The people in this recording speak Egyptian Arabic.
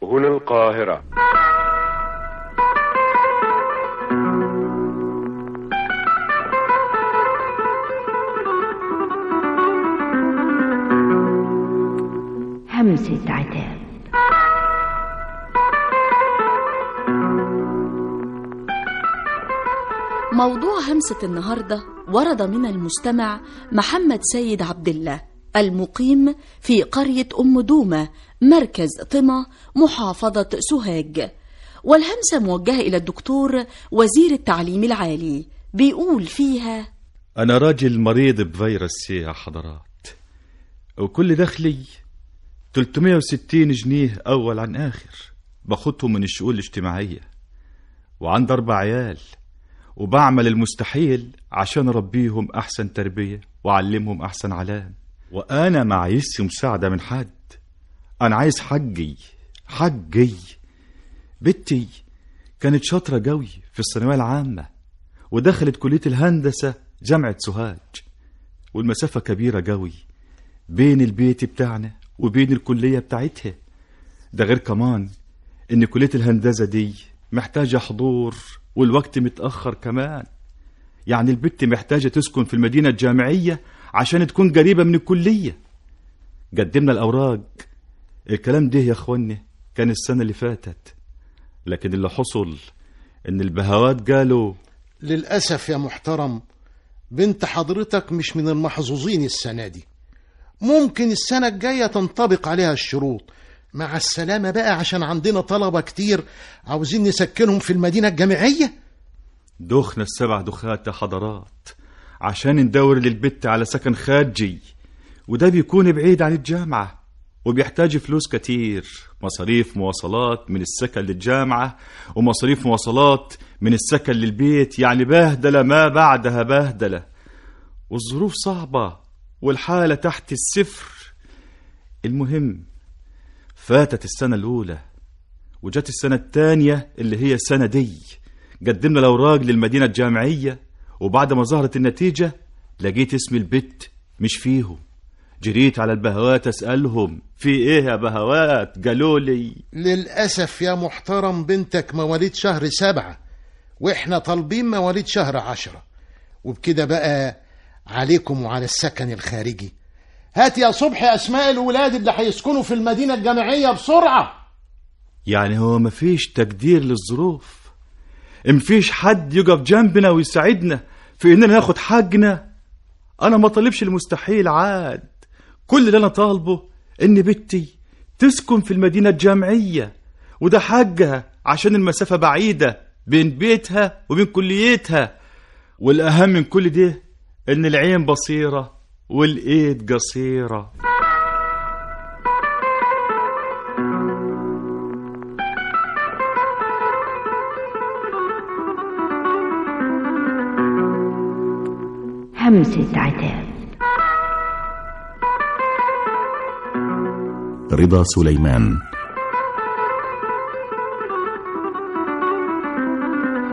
هنا القاهرة همسة عتاب موضوع همسة النهاردة ورد من المستمع محمد سيد عبد الله المقيم في قرية أم دومة مركز طمة محافظة سوهاج والهمسة موجهة إلى الدكتور وزير التعليم العالي بيقول فيها أنا راجل مريض بفيروس سي يا حضرات وكل دخلي 360 جنيه أول عن آخر باخدهم من الشؤون الاجتماعية وعندي أربع عيال وبعمل المستحيل عشان أربيهم أحسن تربية وأعلمهم أحسن علام وأنا معيش مساعدة من حد أنا عايز حجي حجي بنتي كانت شاطرة قوي في الثانوية العامة ودخلت كلية الهندسة جامعة سوهاج والمسافة كبيرة قوي بين البيت بتاعنا وبين الكلية بتاعتها ده غير كمان إن كلية الهندسة دي محتاجة حضور والوقت متأخر كمان يعني البت محتاجة تسكن في المدينة الجامعية عشان تكون قريبة من الكلية قدمنا الأوراق الكلام ده يا اخواني كان السنة اللي فاتت لكن اللي حصل إن البهوات قالوا للأسف يا محترم بنت حضرتك مش من المحظوظين السنة دي ممكن السنة الجاية تنطبق عليها الشروط مع السلامة بقى عشان عندنا طلبة كتير عاوزين نسكنهم في المدينة الجامعية دخنا السبع دخات يا حضرات عشان ندور للبت على سكن خارجي وده بيكون بعيد عن الجامعة وبيحتاج فلوس كتير مصاريف مواصلات من السكن للجامعة ومصاريف مواصلات من السكن للبيت يعني بهدلة ما بعدها بهدلة والظروف صعبة والحالة تحت الصفر المهم فاتت السنة الأولى وجت السنة الثانية اللي هي السنة دي قدمنا الأوراق للمدينة الجامعية وبعد ما ظهرت النتيجة لقيت اسم البت مش فيهم جريت على البهوات أسألهم في إيه يا بهوات قالوا لي للأسف يا محترم بنتك مواليد شهر سبعة وإحنا طالبين مواليد شهر عشرة وبكده بقى عليكم وعلى السكن الخارجي هات يا صبحي أسماء الولاد اللي هيسكنوا في المدينة الجامعية بسرعة يعني هو مفيش تقدير للظروف مفيش حد يقف جنبنا ويساعدنا في إننا ناخد حقنا أنا ما طالبش المستحيل عاد كل اللي أنا طالبه إن بنتي تسكن في المدينة الجامعية وده حقها عشان المسافة بعيدة بين بيتها وبين كليتها والأهم من كل ده إن العين بصيرة والإيد قصيرة همسة عتاب رضا سليمان